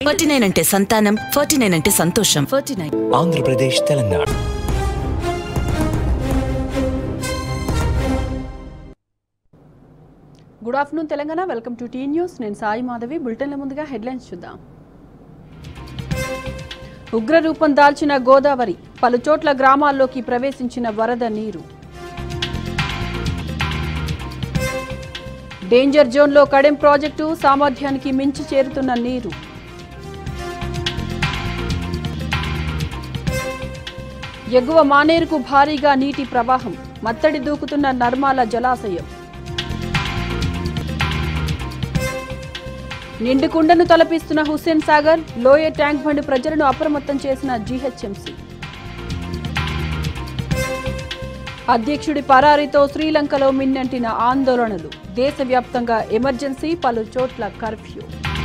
forty nine అంటే సంతానం forty nine అంటే సంతోషం forty nine Andhra Pradesh Telangana good afternoon Telangana welcome to T news నేను సాయి మాధవి బులెటిన్ల ముందుగా హెడ్లైన్స్ చూద్దాం ఉగ్ర రూపం దాల్చిన గోదావరి పలు చోట్ల గ్రామాల్లోకి ప్రవేశించిన వరద నీరు డేంజర్ జోన్లో కడెం ప్రాజెక్టు సామర్థ్యానికి మించి చేరుతున్న నీరు ఎగువ మానేరుకు భారీగా నీటి ప్రవాహం మత్తడి దూకుతున్న నర్మాల జలాశయం నిండుకుండను తలపిస్తున్న హుస్సేన్ సాగర్ లోయ ట్యాంక్ బండ్ ప్రజలను అప్రమత్తం చేసిన జీహెచ్ఎంసీ అధ్యక్షుడి పరారీతో శ్రీలంకలో మిన్నంటిన ఆందోళనలు దేశవ్యాప్తంగా ఎమర్జెన్సీ పలు చోట్ల కర్ఫ్యూ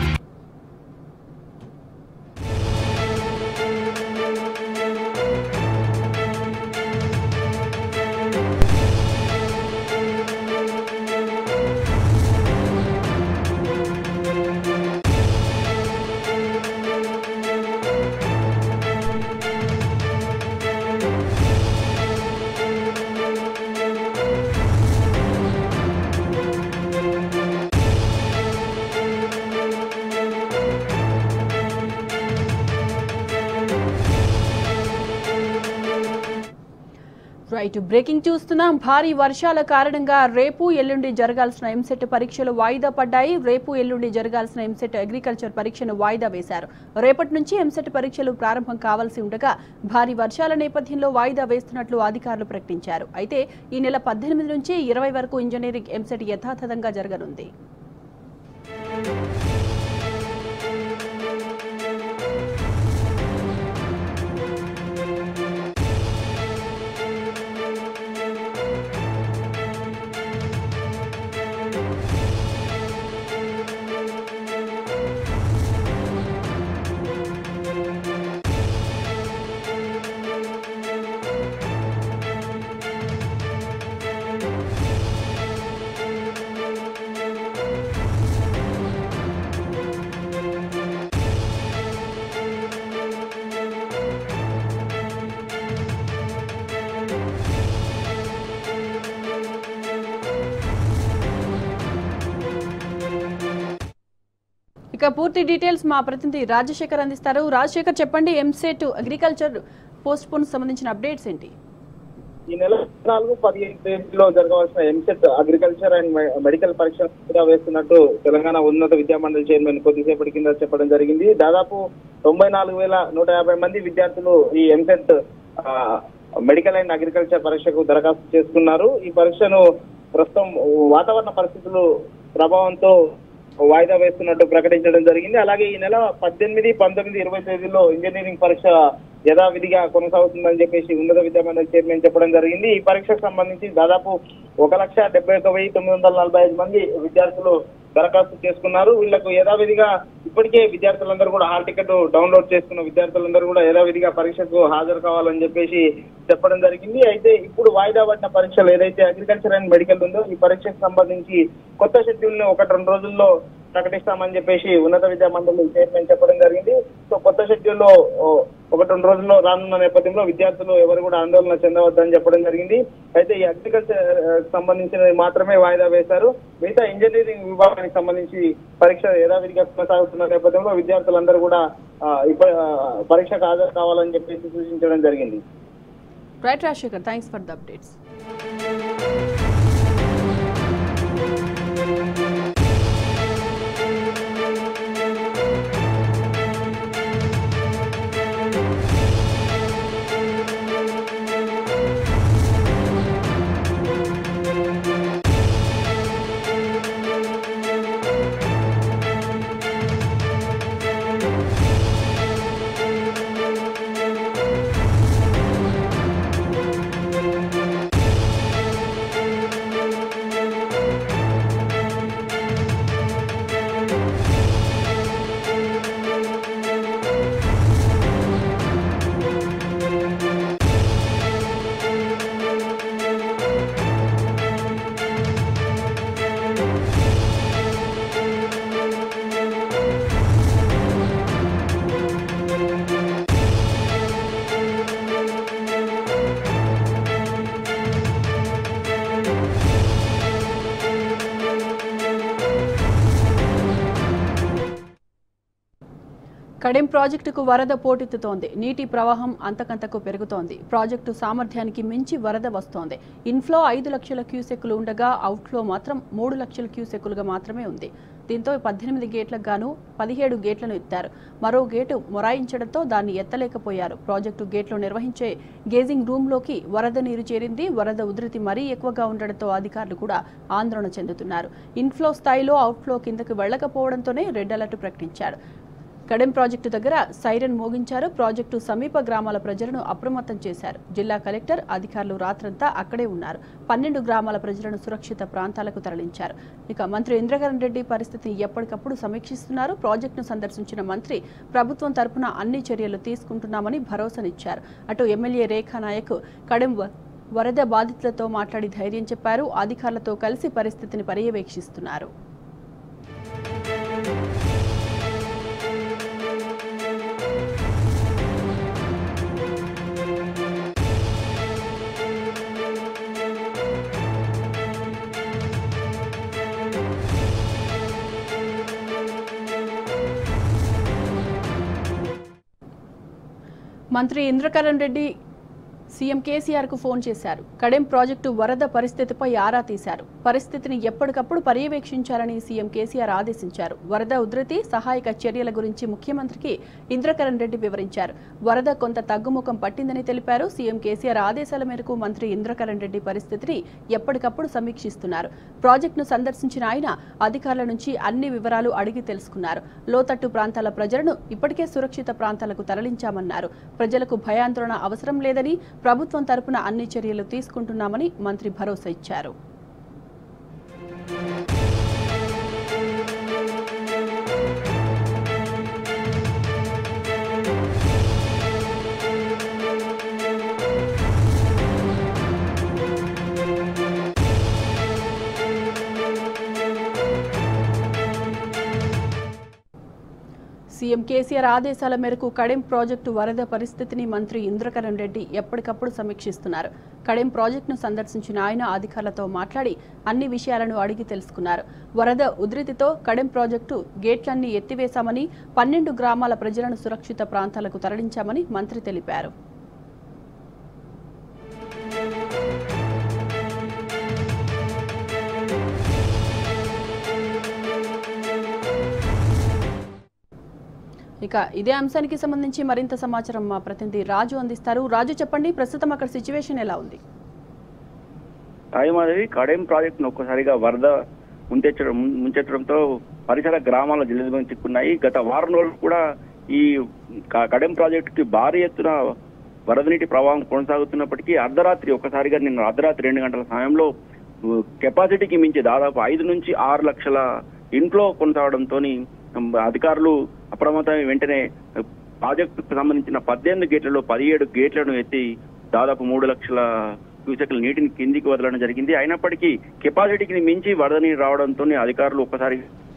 రైట్ బ్రేకింగ్ చూస్తున్నాం భారీ వర్షాల కారణంగా రేపు ఎల్లుండి జరగాల్సిన ఎంసెట్ పరీక్షలు వాయిదా పడ్డాయి రేపు ఎల్లుండి జరగాల్సిన ఎంసెట్ అగ్రికల్చర్ పరీక్షను వాయిదా వేశారు రేపటి నుంచి ఎంసెట్ పరీక్షలు ప్రారంభం కావాల్సి ఉండగా భారీ వర్షాల నేపథ్యంలో వాయిదా వేస్తున్నట్లు అధికారులు ప్రకటించారు అయితే ఈ నెల పద్దెనిమిది నుంచి ఇరవై వరకు ఇంజనీరింగ్ ఎంసెట్ యథాతథంగా జరగనుంది ఇక పూర్తి డీటెయిల్స్ మా ప్రతినిధి రాజశేఖర్ అందిస్తారు రాజశేఖర్ చెప్పండి ఎంసెట్ అగ్రికల్చర్ పోస్ట్ పోన్ సంబంధించిన అప్డేట్స్ ఏంటి ఈ నెల నాలుగు పదిహేను తేదీలో జరగవలసిన ఎంసెట్ అగ్రికల్చర్ అండ్ మె- మెడికల్ పరీక్షలు కూడా వేస్తున్నట్టు తెలంగాణ ఉన్నత విద్యా మండలి చైర్మన్ కొద్దిసేపటి కింద చెప్పడం జరిగింది దాదాపు తొంభై నాలుగు వేల నూట యాభై మంది విద్యార్థులు ఈ ఎంసెట్ ఆ, మెడికల్ అండ్ అగ్రికల్చర్ పరీక్షకు దరఖాస్తు చేసుకున్నారు ఈ పరీక్షను ప్రస్తుతం వాతావరణ పరిస్థితులు ప్రభావంతో వాయిదా వేస్తున్నట్టు ప్రకటించడం జరిగింది అలాగే ఈ నెల పద్దెనిమిది పంతొమ్మిది ఇరవై తేదీల్లో ఇంజనీరింగ్ పరీక్ష యథావిధిగా కొనసాగుతుందని చెప్పేసి ఉన్నత విద్యా మండలి చైర్మన్ చెప్పడం జరిగింది ఈ పరీక్షకు సంబంధించి దాదాపు ఒక లక్ష డెబ్బై ఒక వెయ్యి తొమ్మిది వందల నలభై ఐదు మంది విద్యార్థులు దరఖాస్తు చేసుకున్నారు వీళ్లకు యథావిధిగా ఇప్పటికే విద్యార్థులందరూ కూడా హాల్ టికెట్ డౌన్లోడ్ చేసుకున్న విద్యార్థులందరూ కూడా యథావిధిగా పరీక్షకు హాజరు కావాలని చెప్పేసి చెప్పడం జరిగింది అయితే ఇప్పుడు వాయిదా పడిన పరీక్షలు ఏదైతే అగ్రికల్చర్ అండ్ మెడికల్ ఉందో ఈ పరీక్షకు సంబంధించి కొత్త షెడ్యూల్ ని ఒకటి రెండు రోజుల్లో ప్రకటిస్తామని చెప్పేసి ఉన్నత విద్యా మండలి చైర్మన్ చెప్పడం జరిగింది సో కొత్త షెడ్యూల్ లో ఓ, ఒకటి రెండు రోజుల్లో రానున్న నేపథ్యంలో విద్యార్థులు ఎవరు కూడా ఆందోళన చెందవద్దని చెప్పడం జరిగింది అయితే ఈ అగ్రికల్చర్ ఆ, సంబంధించినవి మాత్రమే వాయిదా వేశారు మిగతా ఇంజనీరింగ్ విభాగానికి సంబంధించి పరీక్ష యథావిధిగా కొనసాగుతున్న నేపథ్యంలో విద్యార్థులందరూ కూడా ఆ, ఇప్ప- ఆ, పరీక్షకు హాజరు కావాలని చెప్పేసి సూచించడం జరిగింది right Rajasekhar thanks for the updates Kadem ప్రాజెక్టుకు వరద పోటెత్తుతోంది నీటి ప్రవాహం అంతకంతకు పెరుగుతోంది ప్రాజెక్టు సామర్థ్యానికి మించి వరద వస్తోంది ఇన్ఫ్లో ఐదు లక్షల క్యూసెక్కులు ఉండగా అవుట్ఫ్లో మాత్రం మూడు లక్షల క్యూసెక్కులుగా మాత్రమే ఉంది దీంతో పద్దెనిమిది గేట్లకు గాను పదిహేడు గేట్లను ఎత్తారు మరో గేటు మొరాయించడంతో దాన్ని ఎత్తలేకపోయారు ప్రాజెక్టు గేట్లు నిర్వహించే గేజింగ్ రూమ్లోకి వరద నీరు చేరింది వరద ఉధృతి మరీ ఎక్కువగా ఉండడంతో అధికారులు కూడా ఆందోళన చెందుతున్నారు ఇన్ఫ్లో స్థాయిలో అవుట్ఫ్లో కిందకు వెళ్లకపోవడంతోనే రెడ్ అలర్ట్ ప్రకటించారు కడెం ప్రాజెక్టు దగ్గర సైరన్ మోగించారు ప్రాజెక్టు సమీప గ్రామాల ప్రజలను అప్రమత్తం చేశారు జిల్లా కలెక్టర్ అధికారులు రాత్రంతా అక్కడే ఉన్నారు పన్నెండు గ్రామాల ప్రజలను సురక్షిత ప్రాంతాలకు తరలించారు ఇక మంత్రి ఇంద్రకరణ్ రెడ్డి పరిస్థితిని ఎప్పటికప్పుడు సమీక్షిస్తున్నారు ప్రాజెక్టును సందర్శించిన మంత్రి ప్రభుత్వం తరపున అన్ని చర్యలు తీసుకుంటున్నామని భరోసానిచ్చారు అటు ఎమ్మెల్యే రేఖా నాయక్ కడెం వ- వరద బాధితులతో మాట్లాడి ధైర్యం చెప్పారు అధికారులతో కలిసి పరిస్థితిని పర్యవేక్షిస్తున్నారు మంత్రి ఇంద్రకరణ్ రెడ్డి సీఎం కేసీఆర్ కు ఫోన్ చేశారు కడెం ప్రాజెక్టు వరద పరిస్థితిపై ఆరా తీశారు పరిస్థితిని ఎప్పటికప్పుడు పర్యవేక్షించాలని సీఎం కేసీఆర్ ఆదేశించారు వరద ఉధృతి సహాయక చర్యల గురించి ముఖ్యమంత్రికి ఇంద్రకరణ్ రెడ్డి వివరించారు వరద కొంత తగ్గుముఖం పట్టిందని తెలిపారు సీఎం కేసీఆర్ ఆదేశాల మేరకు మంత్రి ఇంద్రకరణ్ రెడ్డి పరిస్థితిని ఎప్పటికప్పుడు సమీక్షిస్తున్నారు ప్రాజెక్టును సందర్శించిన ఆయన అధికారుల నుంచి అన్ని వివరాలు అడిగి తెలుసుకున్నారు లోతట్టు ప్రాంతాల ప్రజలను ఇప్పటికే సురక్షిత ప్రాంతాలకు తరలించామన్నారు ప్రజలకు భయాందోళన అవసరం లేదని ప్రభుత్వం తరపున అన్ని చర్యలు తీసుకుంటున్నామని మంత్రి భరోసా ఇచ్చారు సీఎం కేసీఆర్ ఆదేశాల మేరకు కడెం ప్రాజెక్టు వరద పరిస్థితిని మంత్రి ఇంద్రకరణ్ రెడ్డి ఎప్పటికప్పుడు సమీక్షిస్తున్నారు కడెం ప్రాజెక్టును సందర్శించిన ఆయన అధికారులతో మాట్లాడి అన్ని విషయాలను అడిగి తెలుసుకున్నారు వరద ఉధృతితో కడెం ప్రాజెక్టు గేట్లన్నీ ఎత్తివేశామని పన్నెండు గ్రామాల ప్రజలను సురక్షిత ప్రాంతాలకు తరలించామని మంత్రి తెలిపారు ఇక ఇదే అంశానికి సంబంధించి మరింత సమాచారం మా ప్రతినిధి రాజు అందిస్తారు రాజు చెప్పండి ప్రస్తుతం అక్కడ సిచ్యువేషన్ ఎలా ఉంది సాయిమాదేవి కడెం ప్రాజెక్టును ఒక్కసారిగా వరద ముంచెచ్చడం ముంచెత్తడంతో పరిసర గ్రామాల జలదిబంధం చిక్కున్నాయి గత వారం రోజులు కూడా ఈ క- కడెం ప్రాజెక్టుకి భారీ ఎత్తున వరద నీటి ప్రవాహం కొనసాగుతున్నప్పటికీ అర్ధరాత్రి ఒక్కసారిగా నిన్న అర్ధరాత్రి రెండు గంటల సమయంలో ఉ, కెపాసిటీకి మించి దాదాపు ఐదు నుంచి ఆరు లక్షల ఇంట్లో కొనసాగడంతో అధికారులు అప్రమత్తమై వెంటనే ప్రాజెక్టుకు సంబంధించిన పద్దెనిమిది గేట్లలో పదిహేడు గేట్లను ఎత్తి దాదాపు మూడు లక్షల క్యూసెక్ల నీటిని కిందికి వదలడం జరిగింది అయినప్పటికీ కెపాసిటీకి మించి వరద నీరు రావడంతో అధికారులు ఒక్కసారి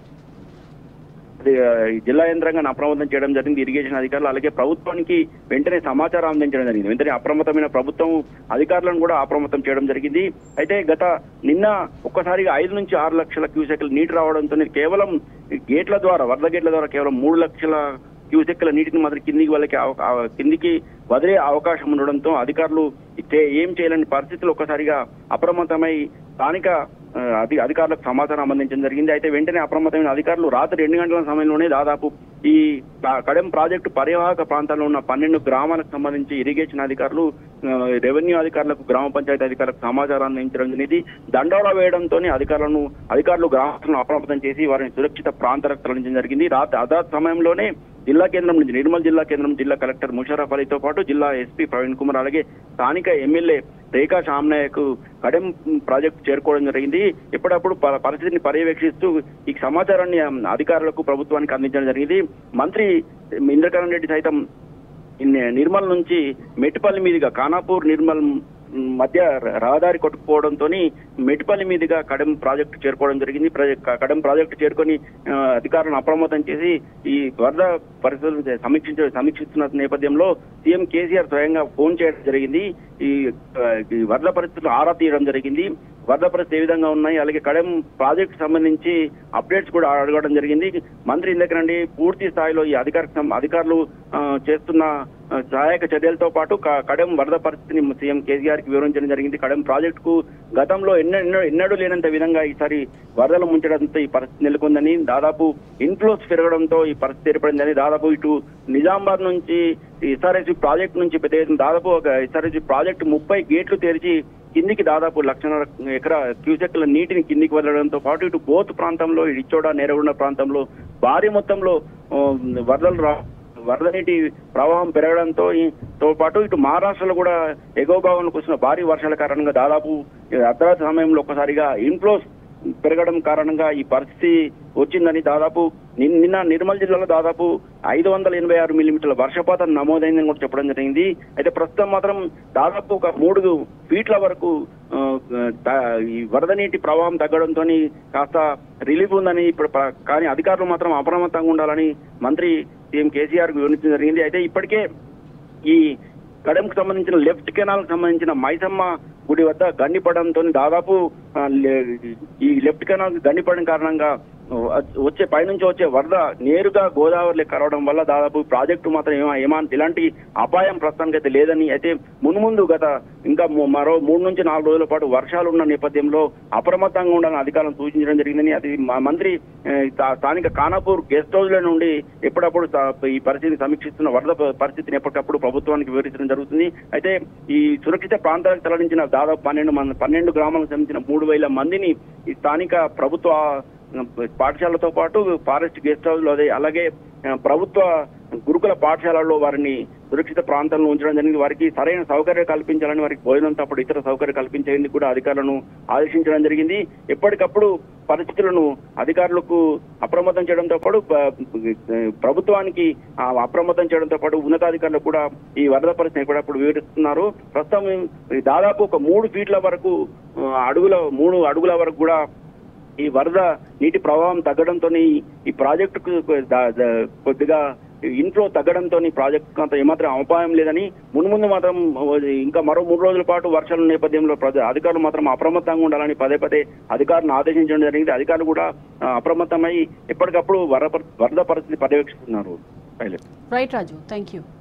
అది, ఆ, ఈ జిల్లా యంత్రాంగాన్ని అప్రమత్తం చేయడం జరిగింది ఇరిగేషన్ అధికారులు అలాగే ప్రభుత్వానికి వెంటనే సమాచారం అందించడం జరిగింది వెంటనే అప్రమత్తమైన ప్రభుత్వం అధికారులను కూడా అప్రమత్తం చేయడం జరిగింది అయితే గత నిన్న ఒక్కసారిగా ఐదు నుంచి ఆరు లక్షల క్యూసెక్ల నీటి రావడంతో కేవలం ఈ గేట్ల ద్వారా వరద గేట్ల ద్వారా కేవలం మూడు లక్షల క్యూసెక్ల నీటిని మాత్రం కిందికి వాళ్ళకి అవ- అవ- కిందికి వదిలే అవకాశం ఉండడంతో అధికారులు ఇతే ఏం చేయలేని పరిస్థితులు ఒక్కసారిగా అప్రమత్తమై స్థానిక ఆ, అధి అధికారులకు సమాచారం అందించడం జరిగింది అయితే వెంటనే అప్రమత్తమైన అధికారులు రాత్రి రెండు గంటల సమయంలోనే దాదాపు ఈ క- కడెం ప్రాజెక్టు పరివాహక ప్రాంతాల్లో ఉన్న పన్నెండు గ్రామాలకు సంబంధించి ఇరిగేషన్ అధికారులు ఆ, రెవెన్యూ అధికారులకు గ్రామ పంచాయతీ అధికారులకు సమాచారాన్ని అందించడం జరిగింది దండోరా వేయడంతో అధికారులను అధికారులు గ్రామాలను అప్రమత్తం చేసి వారిని సురక్షిత ప్రాంతాలకు తరలించడం జరిగింది రాత్రి అదాత్ సమయంలోనే జిల్లా కేంద్రం నుంచి నిర్మల్ జిల్లా కేంద్రం జిల్లా కలెక్టర్ ముషరఫ్ అలీతో పాటు జిల్లా ఎస్పీ ప్రవీణ్ కుమార్ అలాగే స్థానిక ఎమ్మెల్యే రేఖా శ్యామ్నాయక్ కడెం ప్రాజెక్టు చేరుకోవడం జరిగింది ఎప్పుడప్పుడు ప- పరిస్థితిని పర్యవేక్షిస్తూ ఈ సమాచారాన్ని ఆ, అధికారులకు ప్రభుత్వానికి అందించడం జరిగింది మంత్రి ఇంద్రకరణ్ రెడ్డి సైతం ఇన్ని- నిర్మల్ నుంచి మెట్టిపల్లి మీదుగా ఖానాపూర్ నిర్మల్ మ్, మధ్య ర- రహదారి కొట్టుకుపోవడంతో మెట్టిపల్లి మీదుగా కడెం ప్రాజెక్టు చేరుకోవడం జరిగింది ప్రాజె- క- కడెం ప్రాజెక్టు చేరుకొని ఆ, అధికారులను అప్రమత్తం చేసి ఈ వరద పరిస్థితులను సమీక్షించ సమీక్షిస్తున్న నేపథ్యంలో సీఎం కేసీఆర్ స్వయంగా ఫోన్ చేయడం జరిగింది ఈ ఆ, ఈ వరద పరిస్థితులు ఆరా తీయడం జరిగింది వరద పరిస్థితి ఏ విధంగా ఉన్నాయి అలాగే కడెం ప్రాజెక్ట్ సంబంధించి అప్డేట్స్ కూడా అడగడం జరిగింది మంత్రి ఇందకనండి పూర్తి స్థాయిలో ఈ అధికార సం- అధికారులు ఆ, చేస్తున్న ఆ, సహాయక చర్యలతో పాటు క- కడెం వరద పరిస్థితిని సీఎం కేసీఆర్ కి వివరించడం జరిగింది కడెం ప్రాజెక్ట్ కు గతంలో ఎన్న ఎన్న- ఎన్నడూ లేనంత విధంగా ఈసారి వరదలు ముంచడంతో ఈ పరిస్థితి నెలకొందని దాదాపు ఇన్ఫ్లోస్ పెరగడంతో ఈ పరిస్థితి ఏర్పడిందని దాదాపు ఇటు నిజామాబాద్ నుంచి ఎస్ఆర్ఎస్సి ప్రాజెక్ట్ నుంచి పెద్ద ఎత్తున దాదాపు ఒక ఎస్ఆర్ఎస్సి ప్రాజెక్ట్ ముప్పై గేట్లు తెరిచి కిందికి దాదాపు లక్షన్నర ఎకరా క్యూసెక్ల నీటిని కిందికి వదలడంతో పాటు ఇటు బోత్ ప్రాంతంలో ఇటు ఇచ్చోడ నేరగొండ ప్రాంతంలో భారీ మొత్తంలో ఆ, వరదలు రా వరద నీటి ప్రవాహం పెరగడంతో ఈ- తో పాటు ఇటు మహారాష్ట్రలో కూడా ఎగువ భాగంలో కురిసిన భారీ వర్షాల కారణంగా దాదాపు ఈ అర్ధరాత్రి సమయంలో ఒక్కసారిగా ఇన్ఫ్లోస్ పెరగడం కారణంగా ఈ పరిస్థితి వచ్చిందని దాదాపు నిన్- నిన్న నిర్మల్ జిల్లాలో దాదాపు ఐదు వందల ఎనభై ఆరు మిల్లీమీటర్ల వర్షపాతం నమోదైందని కూడా చెప్పడం జరిగింది అయితే ప్రస్తుతం మాత్రం దాదాపు ఒక మూడు ఫీట్ల వరకు ఆ, త- ఈ వరద నీటి ప్రవాహం తగ్గడంతో కాస్త రిలీఫ్ ఉందని ఇప్పుడు ప- కానీ అధికారులు మాత్రం అప్రమత్తంగా ఉండాలని మంత్రి సీఎం కేసీఆర్ వివరించడం జరిగింది అయితే ఇప్పటికే ఈ కడెంకు సంబంధించిన లెఫ్ట్ కెనాల్ సంబంధించిన మైసమ్మ గుడి వద్ద గండిపడంతో దాదాపు ఆ, లే- ఈ లెఫ్ట్ కెనాల్ గండిపడడం కారణంగా వ- వచ్చే పైనుంచి వచ్చే వరద నేరుగా గోదావరిలో కలవడం వల్ల దాదాపు ప్రాజెక్టు మాత్రం ఏమా ఏమా ఇలాంటి అపాయం ప్రస్తుతానికి అయితే లేదని అయితే మున్ముందు గత ఇంకా ము- మరో మూడు నుంచి నాలుగు రోజుల పాటు వర్షాలు ఉన్న నేపథ్యంలో అప్రమత్తంగా ఉండాలని అధికారులను సూచించడం జరిగిందని అది మా మంత్రి ఏ, స్థా- స్థానిక కానాపూర్ గెస్ట్ హౌస్ లో నుండి ఎప్పుడప్పుడు స- ఈ పరిస్థితిని సమీక్షిస్తున్న వరద ప- పరిస్థితిని ఎప్పటికప్పుడు ప్రభుత్వానికి వివరించడం జరుగుతుంది అయితే ఈ సురక్షిత ప్రాంతాలకు తరలించిన దాదాపు పన్నెండు మంది పన్నెండు గ్రామాలకు సంబంధించిన మూడు వేల మందిని ఈ స్థానిక ప్రభుత్వ పాఠశాలతో పాటు ఫారెస్ట్ గెస్ట్ హౌస్ లో అదే అలాగే ఆ, ప్రభుత్వ గురుకుల పాఠశాలల్లో వారిని సురక్షిత ప్రాంతాలను ఉంచడం జరిగింది వారికి సరైన సౌకర్యం కల్పించాలని వారికి భోజనంతో పాటు ఇతర సౌకర్యం కల్పించేందుకు కూడా అధికారులను ఆదేశించడం జరిగింది ఎప్పటికప్పుడు పరిస్థితులను అధికారులకు అప్రమత్తం చేయడంతో పాటు ప- ప్రభుత్వానికి ఆ అప్రమత్తం చేయడంతో పాటు ఉన్నతాధికారులు కూడా ఈ వరద పరిస్థితిని ఎప్పటికప్పుడు వివరిస్తున్నారు ప్రస్తుతం ఈ దాదాపు ఒక మూడు ఫీట్ల వరకు ఆ, అడుగుల మూడు అడుగుల వరకు కూడా ఈ వరద నీటి ప్రవాహం తగ్గడంతో ఈ ప్రాజెక్టుకు ద- ద- కొద్దిగా ఇన్ఫ్లో తగ్గడంతో ప్రాజెక్టు అంత ఏమాత్రం అపాయం లేదని మున్ముందు మాత్రం ఇంకా మరో మూడు రోజుల పాటు వర్షాల నేపథ్యంలో ప్రజ అధికారులు మాత్రం అప్రమత్తంగా ఉండాలని పదే పదే అధికారులను ఆదేశించడం జరిగింది అధికారులు కూడా ఆ, అప్రమత్తమై ఎప్పటికప్పుడు వరద పరి- వరద పరిస్థితి పర్యవేక్షిస్తున్నారు pilot right Raju thank you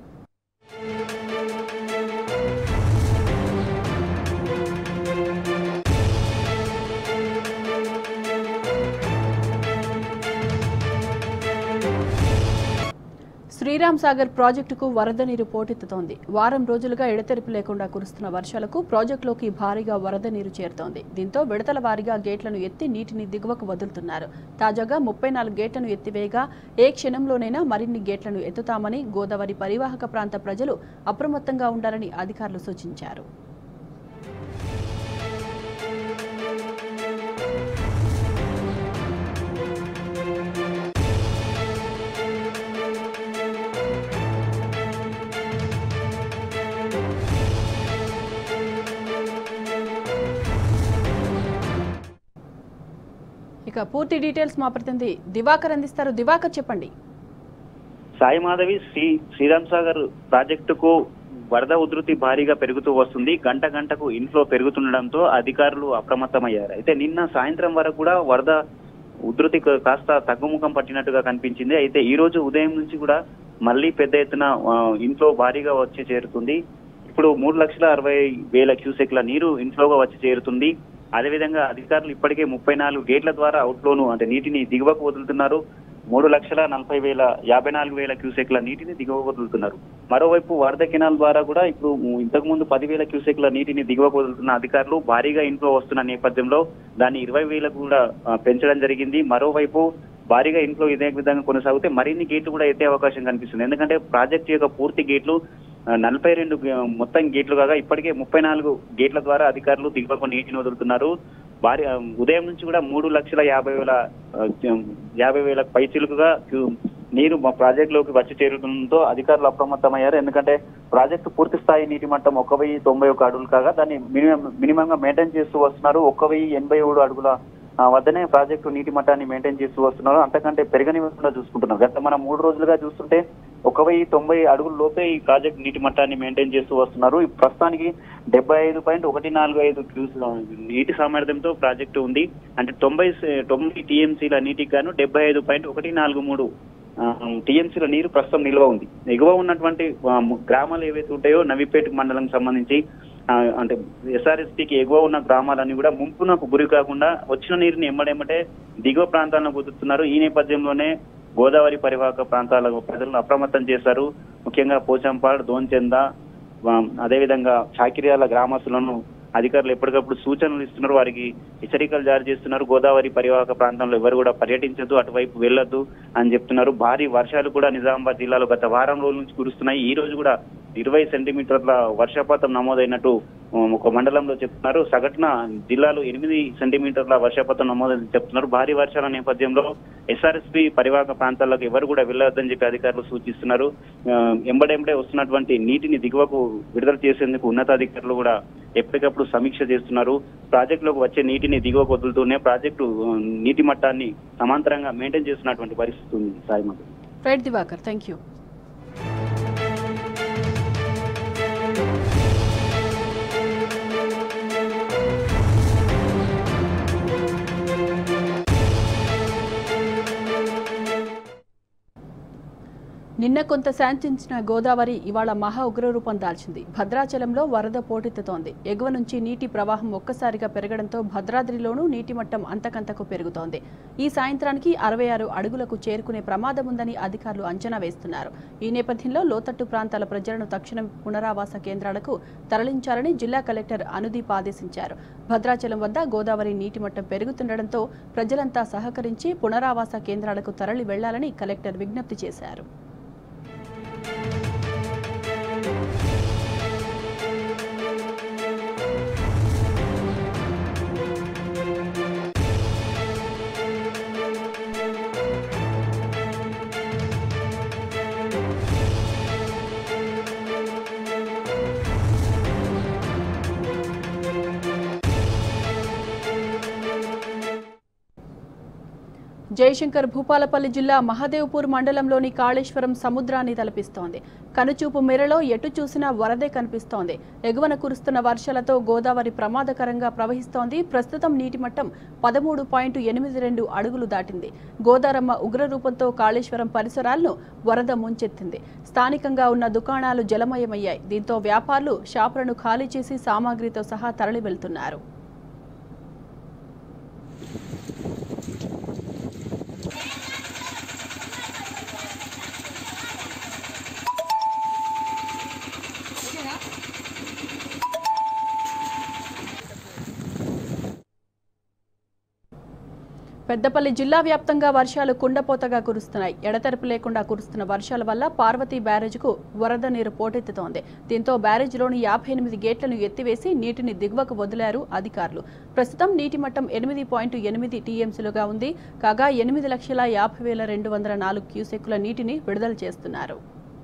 Sriram Sagar ప్రాజెక్టుకు వరద నీరు పోటెత్తుతోంది వారం రోజులుగా ఎడతెరిపి లేకుండా కురుస్తున్న వర్షాలకు ప్రాజెక్టులోకి భారీగా వరద నీరు చేరుతోంది దీంతో విడతల వారీగా గేట్లను ఎత్తి నీటిని దిగువకు వదులుతున్నారు తాజాగా ముప్పై నాలుగు గేట్లను ఎత్తివేయగా ఏ క్షణంలోనైనా మరిన్ని గేట్లను ఎత్తుతామని గోదావరి పరివాహక ప్రాంత ప్రజలు అప్రమత్తంగా ఉండాలని అధికారులు సూచించారు ఇక పూర్తి డీటెయిల్స్ మా ప్రతినిధి దివాకర్ అందిస్తారు దివాకర్ చెప్పండి సాయి మాధవి శ్రీ శ్రీరామ్ సాగర్ ప్రాజెక్టుకు వరద ఉధృతి భారీగా పెరుగుతూ వస్తుంది గంట గంటకు ఇన్ఫ్లో పెరుగుతుండడంతో అధికారులు అప్రమత్తమయ్యారు అయితే నిన్న సాయంత్రం వరకు కూడా వరద ఉధృతి కా- కాస్త తగ్గుముఖం పట్టినట్టుగా కనిపించింది అయితే ఈ రోజు ఉదయం నుంచి కూడా మళ్ళీ పెద్ద ఎత్తున ఆ, ఇన్ఫ్లో భారీగా వచ్చి చేరుతుంది ఇప్పుడు మూడు లక్షల అరవై వేల క్యూసెక్ల నీరు ఇన్ఫ్లోగా వచ్చి చేరుతుంది అదేవిధంగా అధికారులు ఇప్పటికే ముప్పై నాలుగు గేట్ల ద్వారా అవుట్ఫ్లోను అంటే నీటిని దిగువకు వదులుతున్నారు మూడు లక్షల నలభై వేల యాభై నాలుగు వేల క్యూసెక్ల నీటిని దిగువకు వదులుతున్నారు మరోవైపు వరద కెనాల్ ద్వారా కూడా ఇప్పుడు ఇంతకు ముందు పదివేల క్యూసెక్ల నీటిని దిగువకు వదులుతున్న అధికారులు భారీగా ఇన్ఫ్లో వస్తున్న నేపథ్యంలో దాన్ని ఇరవై వేలకు కూడా ఆ, పెంచడం జరిగింది మరోవైపు భారీగా ఇంట్లో ఇదే విధంగా కొనసాగితే మరిన్ని గేట్లు కూడా ఎత్తే అవకాశం కనిపిస్తుంది ఎందుకంటే ప్రాజెక్ట్ యొక్క పూర్తి గేట్లు ఆ, నలభై రెండు గే- మొత్తం గేట్లు కాగా ఇప్పటికే ముప్పై నాలుగు గేట్ల ద్వారా అధికారులు దిగువకు నీటిని వదులుతున్నారు భారీ ఆ, ఉదయం నుంచి కూడా మూడు లక్షల యాభై వేల ఆ, యాభై వేల పైచిలుకుగా క్యూ- నీరు మా ప్రాజెక్టులోకి వచ్చి చేరుతుండటంతో అధికారులు అప్రమత్తమయ్యారు ఎందుకంటే ప్రాజెక్టు పూర్తి స్థాయి నీటి మట్టం ఒక వెయ్యి తొంభై ఒక అడుగులు కాగా దాన్ని మినిమం మినిమంగా మెయింటైన్ చేస్తూ వస్తున్నారు ఒక వెయ్యి ఎనభై ఏడు అడుగుల ఆ, వద్దనే ప్రాజెక్టు నీటి మట్టాన్ని మెయింటైన్ చేస్తూ వస్తున్నారు అంతకంటే పెరగనివ్వకుండా చూసుకుంటున్నారు గత మనం మూడు రోజులుగా చూస్తుంటే ఒక వెయ్యి తొంభై అడుగుల లోపే ఈ ప్రాజెక్ట్ నీటి మట్టాన్ని మెయింటైన్ చేస్తూ వస్తున్నారు ఈ ప్రస్తుతానికి డెబ్బై ఐదు పాయింట్ ఒకటి నాలుగు ఐదు క్యూస్ నీటి సామర్థ్యంతో ప్రాజెక్టు ఉంది అంటే తొంభై సే- తొంభై టీఎంసీల నీటికి గాను డెబ్బై ఐదు పాయింట్ ఒకటి నాలుగు మూడు టీఎంసీల నీరు ప్రస్తుతం నిల్వ ఉంది ఎగువ ఉన్నటువంటి ఆ, ము- గ్రామాలు ఏవైతే ఉంటాయో నవిపేట మండలం సంబంధించి ఆ, అంటే ఎస్ఆర్ఎస్పికి ఎగువ ఉన్న గ్రామాలన్నీ కూడా ముంపునకు గురి కాకుండా వచ్చిన నీరుని ఎమ్మడెమ్మటే దిగువ ప్రాంతాలను కుదురుతున్నారు ఈ నేపథ్యంలోనే గోదావరి పరివాహక ప్రాంతాల ప్రజలను అప్రమత్తం చేశారు ముఖ్యంగా పోచంపాడ్ దోన్చంద ఆ, అదేవిధంగా చాకిర్యాల గ్రామస్తులను అధికారులు ఎప్పటికప్పుడు సూచనలు ఇస్తున్నారు వారికి హెచ్చరికలు జారీ చేస్తున్నారు గోదావరి పరివాహక ప్రాంతంలో ఎవరు కూడా పర్యటించద్దు అటువైపు వెళ్ళొద్దు అని చెప్తున్నారు భారీ వర్షాలు కూడా నిజామాబాద్ జిల్లాలో గత వారం రోజుల నుంచి కురుస్తున్నాయి ఈ రోజు కూడా ఇరవై సెంటీమీటర్ల వర్షపాతం నమోదైనట్టు ఆ, ఒక మండలంలో చెప్తున్నారు సగటున జిల్లాలో ఎనిమిది సెంటీమీటర్ల వర్షపాతం నమోదైంది చెప్తున్నారు భారీ వర్షాల నేపథ్యంలో ఎస్ఆర్ఎస్పి పరివాహక ప్రాంతాలకు ఎవరు కూడా వెళ్ళొద్దని చెప్పి అధికారులు సూచిస్తున్నారు ఆ, ఎంబడెంబడే వస్తున్నటువంటి నీటిని దిగువకు విడుదల చేసేందుకు ఉన్నతాధికారులు కూడా ఎప్పటికప్పుడు సమీక్ష చేస్తున్నారు ప్రాజెక్టులోకి వచ్చే నీటిని దిగువకు వదులుతూనే ప్రాజెక్టు ఆ, నీటి మట్టాన్ని సమాంతరంగా మెయింటైన్ చేస్తున్నటువంటి పరిస్థితి ఉంది Sai right Diwakar thank you నిన్న కొంత శాంతించిన గోదావరి ఇవాళ మహా ఉగ్రరూపం దాల్చింది భద్రాచలంలో వరద పోటెత్తుతోంది ఎగువ నుంచి నీటి ప్రవాహం ఒక్కసారిగా పెరగడంతో భద్రాద్రిలోనూ నీటి మట్టం అంతకంతకు పెరుగుతోంది ఈ సాయంత్రానికి అరవై ఆరు అడుగులకు చేరుకునే ప్రమాదం ఉందని అధికారులు అంచనా వేస్తున్నారు ఈ నేపథ్యంలో లోతట్టు ప్రాంతాల ప్రజలను తక్షణం పునరావాస కేంద్రాలకు తరలించాలని జిల్లా కలెక్టర్ అనుదీప్ ఆదేశించారు భద్రాచలం వద్ద గోదావరి నీటి మట్టం పెరుగుతుండటంతో ప్రజలంతా సహకరించి పునరావాస కేంద్రాలకు తరలి వెళ్లాలని కలెక్టర్ విజ్ఞప్తి చేశారు జయశంకర్ భూపాలపల్లి జిల్లా మహదేవ్పూర్ మండలంలోని కాళేశ్వరం సముద్రాన్ని తలపిస్తోంది కనుచూపు మేరలో ఎటు చూసినా వరదే కనిపిస్తోంది ఎగువన కురుస్తున్న వర్షాలతో గోదావరి ప్రమాదకరంగా ప్రవహిస్తోంది ప్రస్తుతం నీటి మట్టం పదమూడు పాయింట్ ఎనిమిది రెండు అడుగులు దాటింది గోదారమ్మ ఉగ్రరూపంతో కాళేశ్వరం పరిసరాలను వరద ముంచెత్తింది స్థానికంగా ఉన్న దుకాణాలు జలమయమయ్యాయి దీంతో వ్యాపారులు షాపులను ఖాళీ చేసి సామాగ్రితో సహా తరలి వెళ్తున్నారు పెద్దపల్లి జిల్లా వ్యాప్తంగా వర్షాలు కుండపోతగా కురుస్తున్నాయి ఎడతెరపు లేకుండా కురుస్తున్న వర్షాల వల్ల పార్వతీ బ్యారేజ్కు వరద నీరు పోటెత్తుతోంది దీంతో బ్యారేజ్లోని యాభై ఎనిమిది గేట్లను ఎత్తివేసి నీటిని దిగువకు వదిలారు అధికారులు ప్రస్తుతం నీటి మట్టం ఎనిమిది పాయింట్ ఎనిమిది టీఎంసీలుగా ఉంది కాగా ఎనిమిది లక్షల యాభై వేల రెండు వందల నాలుగు క్యూసెక్కుల నీటిని విడుదల చేస్తున్నారు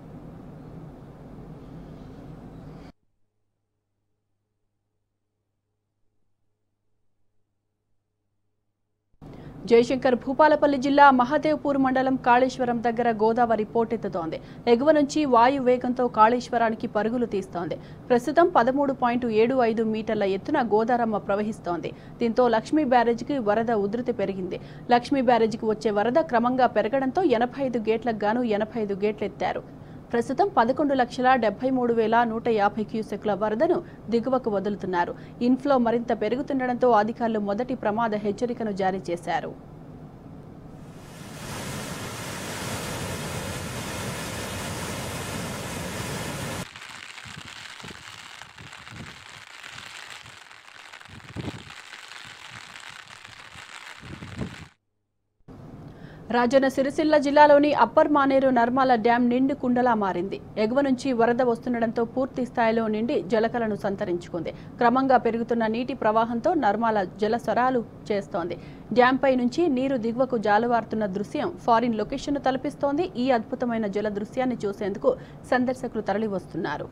జయశంకర్ భూపాలపల్లి జిల్లా మహదేవ్పూర్ మండలం కాళేశ్వరం దగ్గర గోదావరి పోటెత్తుతోంది ఎగువ నుంచి వాయు వేగంతో కాళేశ్వరానికి పరుగులు తీస్తోంది ప్రస్తుతం పదమూడు పాయింట్ ఏడు ఐదు మీటర్ల ఎత్తున గోదారమ్మ ప్రవహిస్తోంది దీంతో లక్ష్మీ బ్యారేజ్కి వరద ఉధృతి పెరిగింది లక్ష్మీ బ్యారేజ్కి వచ్చే వరద క్రమంగా పెరగడంతో ఎనభై ఐదు గేట్లకు గాను ఎనభై ఐదు గేట్లు ఎత్తారు ప్రస్తుతం పదకొండు లక్షల డెబ్బై మూడు వేల నూట యాభై క్యూసెక్ల వరదను దిగువకు వదులుతున్నారు ఇన్ఫ్లో మరింత పెరుగుతుండటంతో అధికారులు మొదటి ప్రమాద హెచ్చరికను జారీ చేశారు రాజన్న సిరిసిల్ల జిల్లాలోని అప్పర్ మానేరు నర్మాల డ్యాం నిండు కుండలా మారింది ఎగువ నుంచి వరద వస్తుండటంతో పూర్తి స్థాయిలో నిండి జలకలను సంతరించుకుంది క్రమంగా పెరుగుతున్న నీటి ప్రవాహంతో నర్మాల జలసరాలు చేస్తోంది డ్యాంపై నుంచి నీరు దిగువకు జాలువారుతున్న దృశ్యం ఫారిన్ లొకేషన్ను తలపిస్తోంది ఈ అద్భుతమైన జల దృశ్యాన్ని చూసేందుకు సందర్శకులు తరలివస్తున్నారు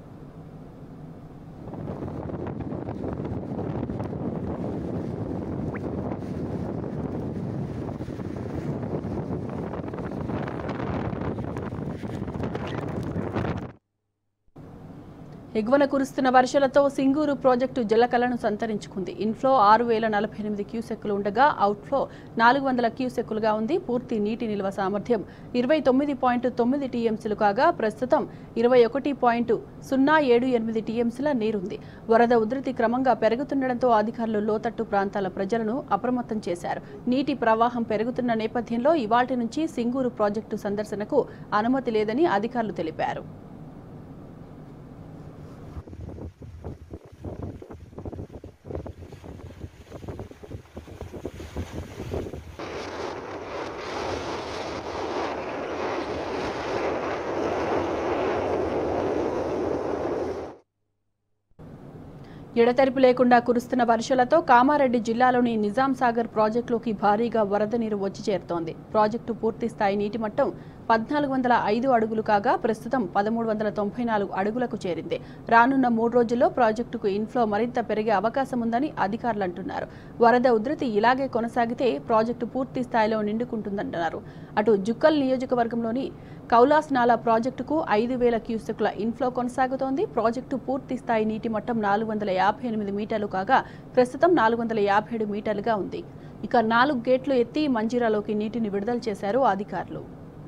ఎగువన కురుస్తున్న వర్షాలతో సింగూరు ప్రాజెక్టు జలకలను సంతరించుకుంది ఇన్ఫ్లో ఆరు వేల నలభై ఎనిమిది క్యూసెక్కులు ఉండగా అవుట్ఫ్లో నాలుగు వందల క్యూసెక్కులుగా ఉంది పూర్తి నీటి నిల్వ సామర్థ్యం ఇరవై తొమ్మిది పాయింట్ తొమ్మిది టీఎంసీలు కాగా ప్రస్తుతం ఇరవై ఒకటి పాయింట్ సున్నా ఏడు ఎనిమిది టీఎంసీల నీరుంది వరద ఉధృతి క్రమంగా పెరుగుతుండటంతో అధికారులు లోతట్టు ప్రాంతాల ప్రజలను అప్రమత్తం చేశారు నీటి ప్రవాహం పెరుగుతున్న నేపథ్యంలో ఇవాటి నుంచి సింగూరు ప్రాజెక్టు సందర్శనకు అనుమతి లేదని అధికారులు తెలిపారు ఎడతెరిపి లేకుండా కురుస్తున్న వర్షాలతో కామారెడ్డి జిల్లాలోని నిజాం సాగర్ ప్రాజెక్టులోకి భారీగా వరద నీరు వచ్చి చేరుతోంది ప్రాజెక్టు పూర్తి స్థాయి నీటి మట్టం పద్నాలుగు వందల ఐదు అడుగులు కాగా ప్రస్తుతం పదమూడు వందల తొంభై నాలుగు అడుగులకు చేరింది రానున్న మూడు రోజుల్లో ప్రాజెక్టుకు ఇన్ఫ్లో మరింత పెరిగే అవకాశం ఉందని అధికారులు అంటున్నారు వరద ఉధృతి ఇలాగే కొనసాగితే ప్రాజెక్టు పూర్తి స్థాయిలో నిండుకుంటుందంటున్నారు అటు జుక్కల్ నియోజకవర్గంలోని కౌలాస్ నాలా ప్రాజెక్టుకు ఐదు వేల క్యూసెక్ల ఇన్ఫ్లో కొనసాగుతోంది ప్రాజెక్టు పూర్తి స్థాయి నీటి మట్టం నాలుగు వందల యాభై ఎనిమిది మీటర్లు కాగా ప్రస్తుతం నాలుగు వందల యాభై ఏడు మీటర్లుగా ఉంది ఇక నాలుగు గేట్లు ఎత్తి మంజీరాలోకి నీటిని విడుదల చేశారు అధికారులు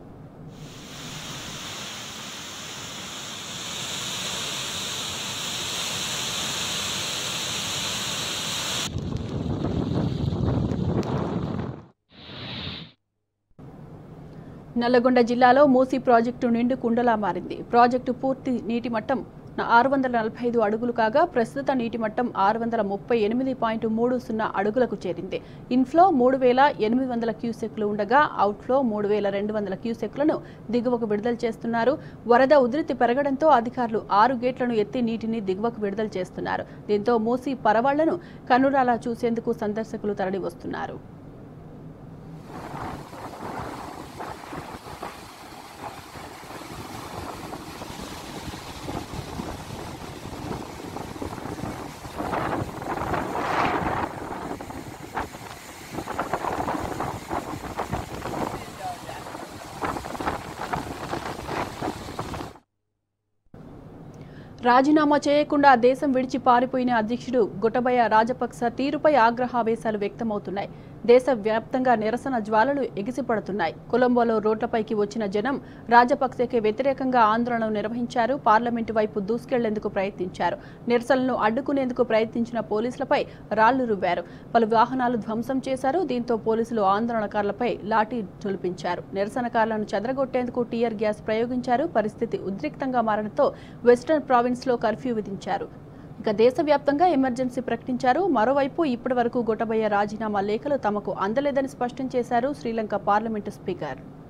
నల్లగొండ జిల్లాలో మూసీ ప్రాజెక్టు నిండు కుండలా మారింది ప్రాజెక్టు పూర్తి నీటి మట్టం ఆరు వందల నలభై ఐదు అడుగులు కాగా ప్రస్తుత నీటి మట్టం ఆరు వందల ముప్పై ఎనిమిది పాయింట్ మూడు సున్నా అడుగులకు చేరింది ఇన్ఫ్లో మూడు వేల ఎనిమిది వందల క్యూసెక్లు ఉండగా అవుట్ఫ్లో మూడు వేల రెండు వందల క్యూసెక్లను దిగువకు విడుదల చేస్తున్నారు వరద ఉధృతి పెరగడంతో అధికారులు ఆరు గేట్లను ఎత్తి నీటిని దిగువకు విడుదల చేస్తున్నారు దీంతో మూసీ పరవాళ్లను కనురాలా చూసేందుకు సందర్శకులు తరలి వస్తున్నారు రాజీనామా చేయకుండా దేశం విడిచి పారిపోయిన అధ్యక్షుడు గొటబయ రాజపక్స తీరుపై ఆగ్రహావేశాలు వ్యక్తమవుతున్నాయి దేశ వ్యాప్తంగా నిరసన జ్వాలలు ఎగిసిపడుతున్నాయి కొలంబోలో రోడ్లపైకి వచ్చిన జనం రాజపక్సెకి వ్యతిరేకంగా ఆందోళన నిర్వహించారు పార్లమెంటు వైపు దూసుకెళ్లేందుకు ప్రయత్నించారు నిరసనలను అడ్డుకునేందుకు ప్రయత్నించిన పోలీసులపై రాళ్లు రువ్వారు పలు వాహనాలు ధ్వంసం చేశారు దీంతో పోలీసులు ఆందోళనకారులపై లాఠీ చులిపించారు నిరసనకారులను చెదరగొట్టేందుకు టీయర్ గ్యాస్ ప్రయోగించారు పరిస్థితి ఉద్రిక్తంగా మారడంతో వెస్టర్న్ ప్రావిన్స్ లో కర్ఫ్యూ విధించారు ఇక దేశవ్యాప్తంగా ఎమర్జెన్సీ ప్రకటించారు మరోవైపు ఇప్పటి వరకు గొటబయ్య రాజీనామా లేఖలు తమకు అందలేదని స్పష్టం చేశారు శ్రీలంక పార్లమెంటు స్పీకర్